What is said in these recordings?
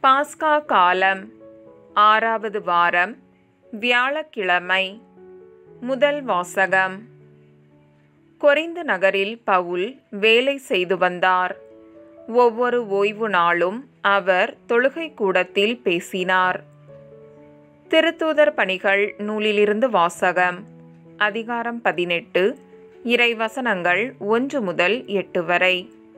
பாஸ்கா காலம் ஆறாவது வாரம் வியாழக்கிழமை முதல் வாசகம் கொரிந்து நகரில் பவுல் வேலை செய்து வந்தார் ஒவ்வொரு ஓய்வு நாளும் அவர் தொழுகை கூடத்தில் பேசினார் திருத்தூதர் பணிகள் நூலிலிருந்து வாசகம் அதிகாரம் பதினெட்டு இறைவசனங்கள் ஒன்று முதல் எட்டு வரை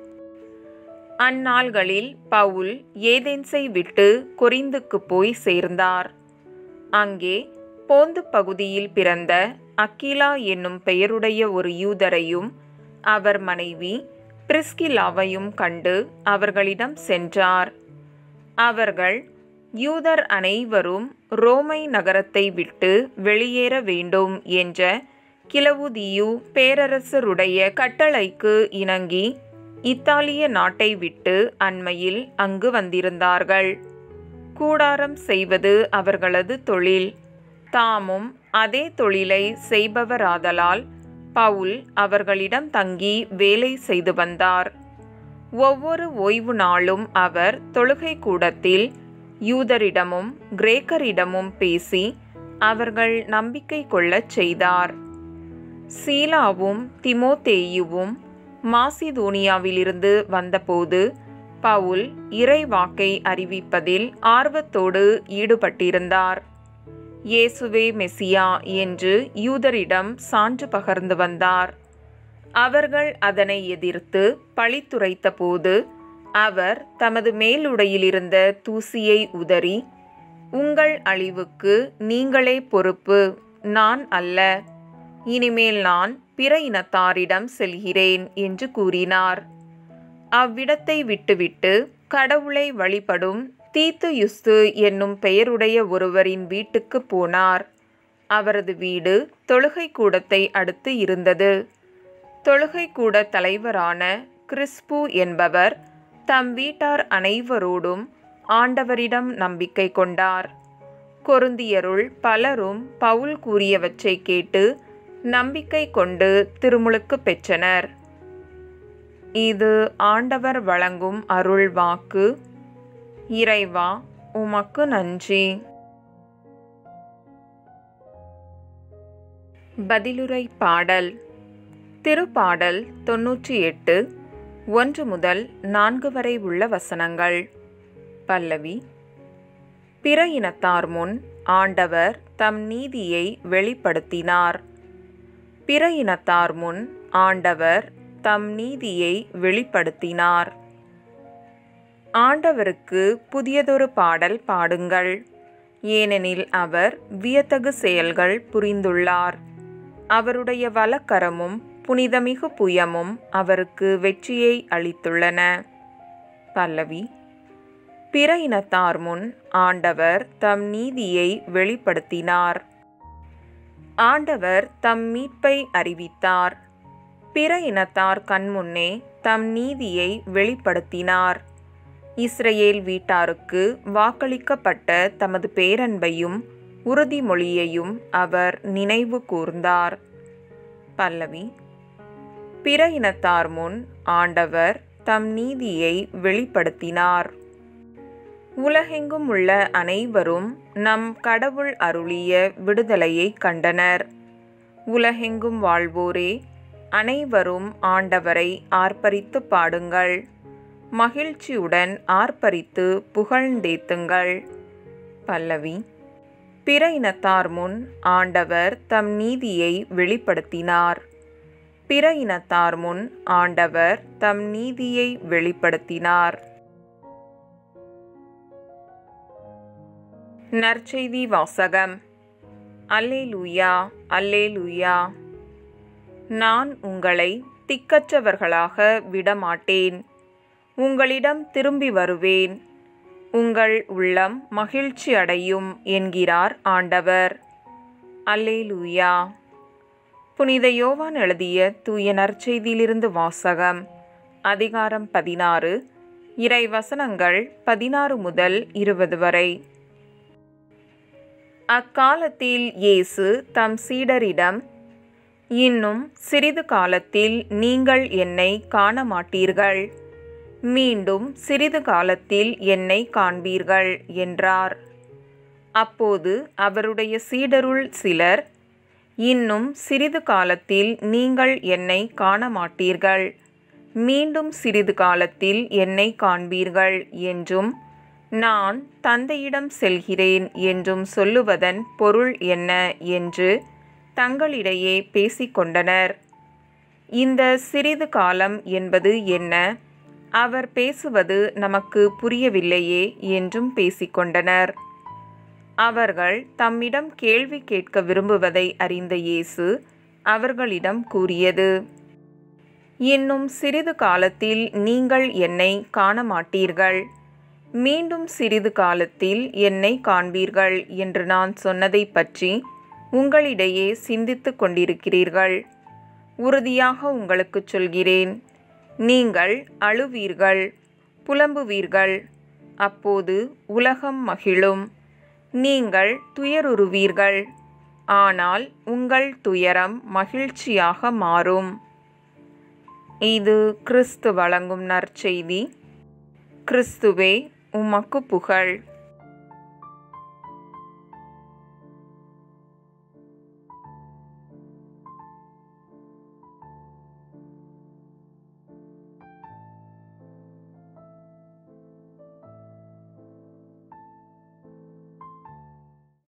அந்நாள்களில் பவுல் ஏதென்ஸை விட்டு கொரிந்துக்கு போய் சேர்ந்தார் அங்கே போந்து பகுதியில் பிறந்த அக்கிலா என்னும் பெயருடைய ஒரு யூதரையும் அவர் மனைவி பிரிஸ்கிலாவையும் கண்டு அவர்களிடம் சென்றார் அவர்கள் யூதர் அனைவரும் ரோமை நகரத்தை விட்டு வெளியேற வேண்டும் என்ற கிளவுதியு பேரரசருடைய கட்டளைக்கு இணங்கி இத்தாலிய நாட்டை விட்டு அண்மையில் அங்கு வந்திருந்தார்கள் கூடாரம் செய்வது அவர்களது தொழில் தாமும் அதே தொழிலை செய்பவராதலால் பவுல் அவர்களிடம் தங்கி வேலை செய்து வந்தார் ஒவ்வொரு ஓய்வு நாளும் அவர் தொழுகை கூடத்தில் யூதரிடமும் கிரேக்கரிடமும் பேசி அவர்கள் நம்பிக்கை கொள்ளச் செய்தார் சீலாவும் திமோத்தேயுவும் மாசிதோனியாவிலிருந்து வந்தபோது பவுல் இறைவாக்கை அறிவிப்பதில் ஆர்வத்தோடு ஈடுபட்டிருந்தார் இயேசுவே மெசியா என்று யூதரிடம் சான்று பகர்ந்து வந்தார் அவர்கள் அதனை எதிர்த்து பழித்துரைத்த போது அவர் தமது மேலுடையிலிருந்த தூசியை உதறி உங்கள் அழிவுக்கு நீங்களே பொறுப்பு நான் அல்ல இனிமேல் நான் பிற இனத்தாரிடம் செல்கிறேன் என்று கூறினார் அவ்விடத்தை விட்டுவிட்டு கடவுளை வழிபடும் தீத்து யுஸ்து என்னும் பெயருடைய ஒருவரின் வீட்டுக்கு போனார் அவரது வீடு தொழுகை கூடத்தை அடுத்து இருந்தது தொழுகை கூட தலைவரான கிறிஸ்பு என்பவர் தம் வீட்டார் அனைவரோடும் ஆண்டவரிடம் நம்பிக்கை கொண்டார் கொருந்தியருள் பலரும் பவுல் கூறியவற்றை கேட்டு நம்பிக்கை கொண்டு திருமுழுக்கு பெற்றனர் இது ஆண்டவர் வழங்கும் அருள் வாக்கு இறைவா உமக்கு நன்றி பதிலுரை பாடல் திருப்பாடல் தொன்னூற்றி எட்டு ஒன்று முதல் நான்கு வரை உள்ள வசனங்கள் பல்லவி பிற இனத்தார் முன் ஆண்டவர் தம் நீதியை வெளிப்படுத்தினார் பிற இனத்தார் முன் ஆண்டவர் தம் நீதியை வெளிப்படுத்தினார் ஆண்டவருக்கு புதியதொரு பாடல் பாடுங்கள் ஏனெனில் அவர் வியத்தகு செயல்கள் புரிந்துள்ளார் அவருடைய வலக்கரமும் புனிதமிகு புயமும் அவருக்கு வெற்றியை அளித்துள்ளன பல்லவி பிற இனத்தார் முன் ஆண்டவர் தம் நீதியை வெளிப்படுத்தினார் ஆண்டவர் தம் மீட்பை அறிவித்தார் பிற இனத்தார் கண்முன்னே தம் நீதியை வெளிப்படுத்தினார் இஸ்ரேல் வீட்டாருக்கு வாக்களிக்கப்பட்ட தமது பேரன்பையும் உறுதிமொழியையும் அவர் நினைவு கூர்ந்தார் பல்லவி பிற இனத்தார் முன் ஆண்டவர் தம் நீதியை வெளிப்படுத்தினார் உலகெங்கும் உள்ள அனைவரும் நம் கடவுள் அருளிய விடுதலையை கண்டனர் உலகெங்கும் வாழ்வோரே அனைவரும் ஆண்டவரை ஆர்ப்பரித்து பாடுங்கள் மகிழ்ச்சியுடன் ஆர்ப்பரித்து புகழ்ந்தேத்துங்கள் பல்லவி பிற இனத்தார் முன் ஆண்டவர் தம் நீதியை வெளிப்படுத்தினார் பிற இனத்தார் முன் ஆண்டவர் தம் நீதியை வெளிப்படுத்தினார் நற்செய்தி வாசகம் அல்லேலூயா அல்லேலூயா நான் உங்களை திக்கற்றவர்களாக விடமாட்டேன் உங்களிடம் திரும்பி வருவேன் உங்கள் உள்ளம் மகிழ்ச்சி அடையும் என்கிறார் ஆண்டவர் அல்லேலூயா புனித யோவான் எழுதிய தூய நற்செய்தியிலிருந்து வாசகம் அதிகாரம் பதினாறு இறை வசனங்கள் பதினாறு முதல் இருபது வரை அக்காலத்தில் இயேசு தம் சீடரிடம் இன்னும் சிறிது காலத்தில் நீங்கள் என்னை காண மாட்டீர்கள் மீண்டும் சிறிது காலத்தில் என்னை காண்பீர்கள் என்றார் அப்போது அவருடைய சீடருள் சிலர் இன்னும் சிறிது காலத்தில் நீங்கள் என்னை காண மாட்டீர்கள் மீண்டும் சிறிது காலத்தில் என்னை காண்பீர்கள் என்றும் நான் தந்தையிடம் செல்கிறேன் என்றும் சொல்லுவதன் பொருள் என்ன என்று தங்களிடையே பேசிக்கொண்டனர் இந்த சிறிது காலம் என்பது என்ன அவர் பேசுவது நமக்கு புரியவில்லையே என்றும் பேசிக்கொண்டனர் அவர்கள் தம்மிடம் கேள்வி கேட்க விரும்புவதை அறிந்த இயேசு அவர்களிடம் கூறியது இன்னும் சிறிது காலத்தில் நீங்கள் என்னை காண மாட்டீர்கள் மீண்டும் சிறிது காலத்தில் என்னை காண்பீர்கள் என்று நான் சொன்னதை பற்றி உங்களிடையே சிந்தித்துக் கொண்டிருக்கிறீர்கள் உறுதியாக உங்களுக்கு சொல்கிறேன் நீங்கள் அழுவீர்கள் புலம்புவீர்கள் அப்போது உலகம் மகிழும் நீங்கள் துயருறுவீர்கள் ஆனால் உங்கள் துயரம் மகிழ்ச்சியாக மாறும் இது கிறிஸ்து வழங்கும் நற்செய்தி கிறிஸ்துவே உமக்கு புகழ்